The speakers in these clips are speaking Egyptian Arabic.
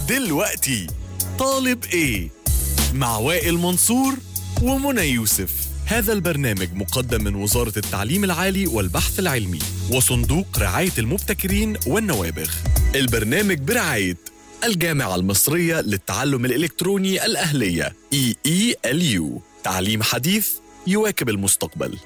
دلوقتي طالب ايه مع وائل منصور ومنى يوسف هذا البرنامج مقدم من وزارة التعليم العالي والبحث العلمي وصندوق رعاية المبتكرين والنوابغ البرنامج برعاية الجامعة المصرية للتعلم الإلكتروني الأهلية EELU تعليم حديث يواكب المستقبل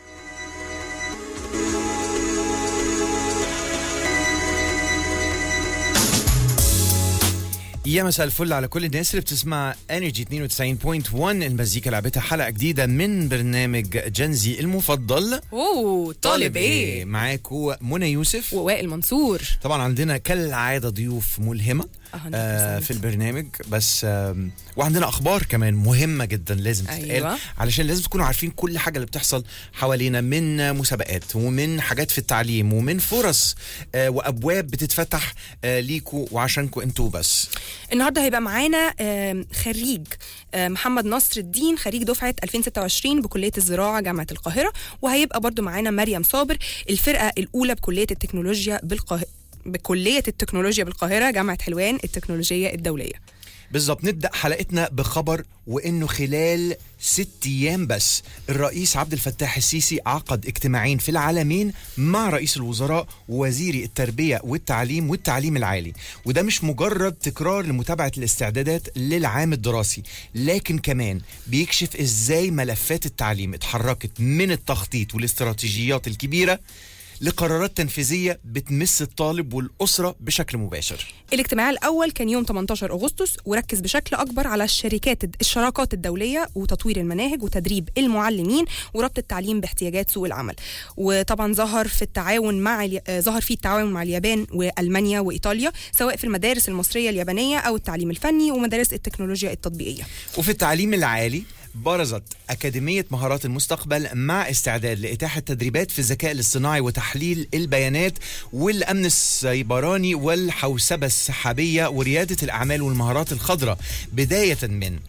يا مساء الفل على كل الناس اللي بتسمع انرجي 92.1 المزيكا لعبتها حلقه جديده من برنامج جنزي المفضل اوه طالب ايه معاكم منى يوسف ووائل منصور طبعا عندنا كالعاده ضيوف ملهمه أهلا آه وسهلا. في البرنامج بس آه وعندنا اخبار كمان مهمه جدا لازم تتقال أيوة. علشان لازم تكونوا عارفين كل حاجه اللي بتحصل حوالينا من مسابقات ومن حاجات في التعليم ومن فرص آه وابواب بتتفتح آه ليكوا وعشانكوا انتوا بس النهارده هيبقى معانا آم، خريج آم، محمد نصر الدين خريج دفعه 2026 بكليه الزراعه جامعه القاهره وهيبقى برضو معانا مريم صابر الفرقه الاولى بكليه التكنولوجيا بالقاهره بكلية التكنولوجيا بالقاهرة جامعة حلوان التكنولوجية الدولية بالظبط نبدا حلقتنا بخبر وانه خلال ست ايام بس الرئيس عبد الفتاح السيسي عقد اجتماعين في العالمين مع رئيس الوزراء ووزيري التربيه والتعليم والتعليم العالي وده مش مجرد تكرار لمتابعه الاستعدادات للعام الدراسي لكن كمان بيكشف ازاي ملفات التعليم اتحركت من التخطيط والاستراتيجيات الكبيره لقرارات تنفيذيه بتمس الطالب والاسره بشكل مباشر الاجتماع الأول كان يوم 18 أغسطس وركز بشكل أكبر على الشركات الشراكات الدولية وتطوير المناهج وتدريب المعلمين وربط التعليم باحتياجات سوق العمل وطبعا ظهر في التعاون مع الي... آه، ظهر فيه التعاون مع اليابان وألمانيا وإيطاليا سواء في المدارس المصرية اليابانية أو التعليم الفني ومدارس التكنولوجيا التطبيقية وفي التعليم العالي برزت أكاديمية مهارات المستقبل مع استعداد لإتاحة تدريبات في الذكاء الاصطناعي وتحليل البيانات والأمن السيبراني والحوسبة السحابية وريادة الأعمال والمهارات الخضراء بداية من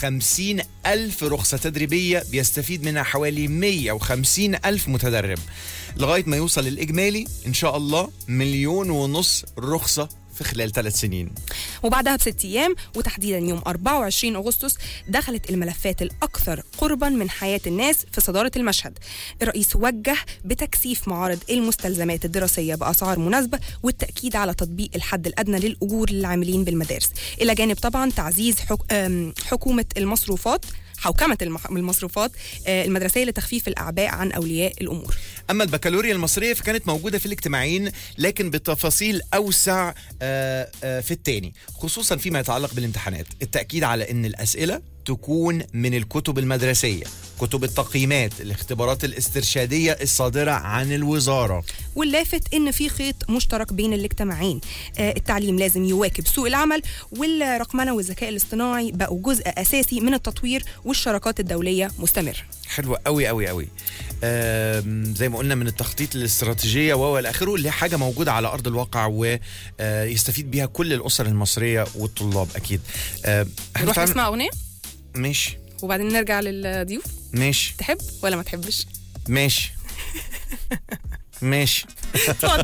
50 ألف رخصة تدريبية بيستفيد منها حوالي 150 ألف متدرب لغاية ما يوصل الإجمالي إن شاء الله مليون ونص رخصة في خلال ثلاث سنين وبعدها بست أيام وتحديدا يوم 24 أغسطس دخلت الملفات الأكثر قربا من حياة الناس في صدارة المشهد الرئيس وجه بتكثيف معارض المستلزمات الدراسية بأسعار مناسبة والتأكيد على تطبيق الحد الأدنى للأجور للعاملين بالمدارس إلى جانب طبعا تعزيز حك... آم، حكومة المصروفات حوكمة المح- المصروفات آه، المدرسية لتخفيف الأعباء عن أولياء الأمور اما البكالوريا المصريه فكانت موجوده في الاجتماعين لكن بتفاصيل اوسع آه، آه، في التاني خصوصا فيما يتعلق بالامتحانات التاكيد على ان الاسئله تكون من الكتب المدرسيه كتب التقييمات الاختبارات الاسترشاديه الصادره عن الوزاره واللافت ان في خيط مشترك بين الاجتماعين آه، التعليم لازم يواكب سوق العمل والرقمنه والذكاء الاصطناعي بقوا جزء اساسي من التطوير والشراكات الدوليه مستمر حلوه قوي قوي قوي آم، زي ما قلنا من التخطيط للاستراتيجيه وهو الى اخره اللي هي حاجه موجوده على ارض الواقع ويستفيد بيها كل الاسر المصريه والطلاب اكيد آم، احنا نروح تعال- نسمع اغنيه ماشي وبعدين نرجع للضيوف ماشي تحب ولا ما تحبش ماشي ماشي اتفضل